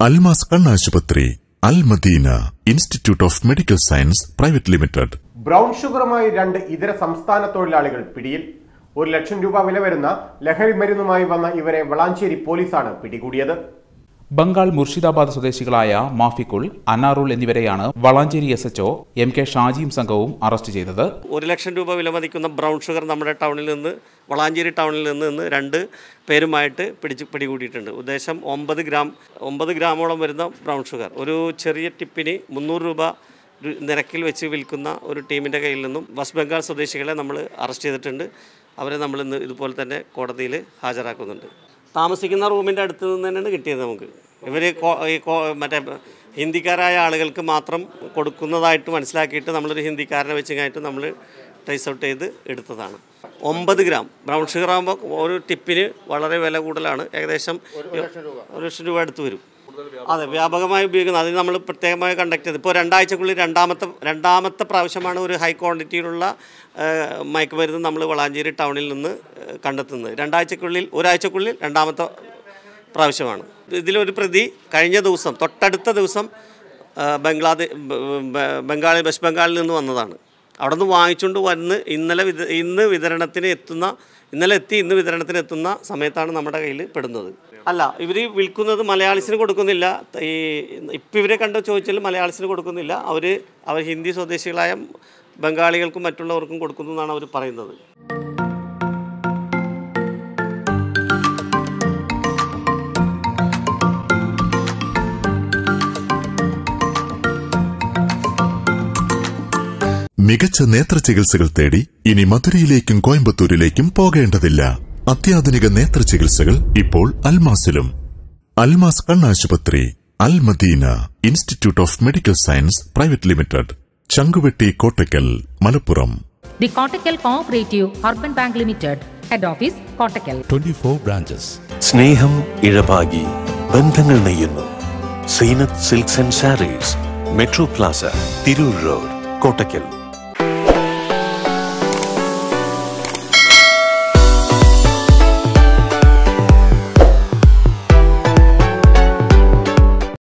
അൽമാസ് കണ്ണാശുപത്രി Al Madina institute of medical science private limited brown ഷുഗറുമായി രണ്ട് ഇതര സംസ്ഥാന തൊഴിലാളികൾ പിടിയിൽ ഒരു ലക്ഷം രൂപ വില വരുന്ന ലഹരി മരുന്നുമായി വന്ന ഇവരെ വളാഞ്ചേരി പോലീസാണ് പിടികൂടിയത് ബംഗാൾ മുർഷിദാബാദ് സ്വദേശികളായ മാഫിക്കുൾ അനാറുൾ എന്നിവരെയാണ് Valanchery S H O M K ഷാജിയും സംഘവും അറസ്റ്റ് ചെയ്തത് ഒരു ലക്ഷം രൂപ വിലമതിക്കുന്ന ബ്രൗൺ ഷുഗർ നമ്മുടെ ടൗണിൽ നിന്ന് വളാഞ്ചേരി ടൗണിൽ നിന്ന് നിന്ന് രണ്ട് പേരുമായിട്ട് പിടിച്ച് പിടികൂടിയിട്ടുണ്ട് ഉദ്ദേശം ഒമ്പത് ഗ്രാം ഒമ്പത് ഗ്രാമോളം വരുന്ന ബ്രൗൺ ഷുഗർ ഒരു ചെറിയ ടിപ്പിന് മുന്നൂറ് രൂപ രു- നിരക്കിൽ വെച്ച് വിൽക്കുന്ന ഒരു ടീമിൻ്റെ കയ്യിൽ നിന്നും വെസ്റ്റ് ബംഗാൾ സ്വദേശികളെ നമ്മൾ അറസ്റ്റ് ചെയ്തിട്ടുണ്ട് അവരെ നമ്മൾ ഇന്ന് ഇതുപോലെ തന്നെ കോടതിയിൽ ഹാജരാക്കുന്നുണ്ട് താമസിക്കുന്ന റൂമിൻ്റെ അടുത്ത് നിന്ന് തന്നെയാണ് കിട്ടിയത് നമുക്ക് ഇവർ ഈ കോ- മറ്റേ ഹിന്ദിക്കാരായ ആളുകൾക്ക് മാത്രം കൊടുക്കുന്നതായിട്ട് മനസ്സിലാക്കിയിട്ട് നമ്മളൊരു ഹിന്ദിക്കാരനെ വെച്ചങ്ങായിട്ട് നമ്മൾ ട്രേസ് ഔട്ട് ചെയ്ത് എടുത്തതാണ് ഒമ്പത് ഗ്രാം ബ്രൗൺ ഷുഗർ ആകുമ്പോൾ ഒരു ടിപ്പിന് വളരെ വില കൂടുതലാണ് ഏകദേശം ഒരു ലക്ഷം രൂപ അടുത്ത് വരും അതെ വ്യാപകമായി ഉപയോഗിക്കുന്നത് അതിന് നമ്മൾ പ്രത്യേകമായി കണ്ടക്ട് ചെയ്ത് ഇപ്പോൾ രണ്ടാഴ്ചക്കുള്ളിൽ രണ്ടാമത്തെ രണ്ടാമത്തെ പ്രാവശ്യമാണ് ഒരു ഹൈ ക്വാണ്ടിറ്റിയിലുള്ള ഏഹ്, മയക്കുമരുന്ന് നമ്മൾ വളാഞ്ചേരി ടൗണിൽ നിന്ന് ഏഹ്, കണ്ടെത്തുന്നത് രണ്ടാഴ്ചക്കുള്ളിൽ ഒരാഴ്ചക്കുള്ളിൽ രണ്ടാമത്തെ പ്രാവശ്യമാണ് ഇതിലൊരു പ്രതി കഴിഞ്ഞ ദിവസം തൊട്ടടുത്ത ദിവസം ബംഗ്ലാദേശ് ബംഗാൾ വെസ്റ്റ് ബംഗാളിൽ നിന്ന് വന്നതാണ് അവിടെ നിന്ന് വാങ്ങിച്ചുകൊണ്ട് വന്ന് ഇന്നലെ വിത ഇന്ന് വിതരണത്തിന് എത്തുന്ന ഇന്നലെ എത്തി ഇന്ന് വിതരണത്തിന് എത്തുന്ന സമയത്താണ് നമ്മുടെ കയ്യിൽ പെടുന്നത് അല്ല ഇവർ വിൽക്കുന്നത് മലയാളീസിന് കൊടുക്കുന്നില്ല ഈ ഇപ്പം ഇവരെ കണ്ട് ചോദിച്ചാൽ മലയാളീസിന് കൊടുക്കുന്നില്ല അവർ അവർ ഹിന്ദി സ്വദേശികളായ ബംഗാളികൾക്കും മറ്റുള്ളവർക്കും കൊടുക്കുന്നു എന്നാണ് അവർ പറയുന്നത് മികച്ച നേത്ര ചികിത്സകൾ തേടി ഇനി മധുരയിലേക്കും കോയമ്പത്തൂരിലേക്കും പോകേണ്ടതില്ല അത്യാധുനിക നേത്ര ചികിത്സകൾ ഇപ്പോൾ അൽമാസിലും അൽമാസ് കണ്ണാശുപത്രി Al Madina institute of medical science private limited Changuvetty Kottakkal Malappuram The Kottakkal Cooperative Urban Bank Limited, Head Office, Kottakkal. 24 branches. സ്നേഹം ഇഴപാകി ബന്ധങ്ങൾ നെയ്യുന്നു Zeenath silks and sarees metro plaza Tirur road Kottakkal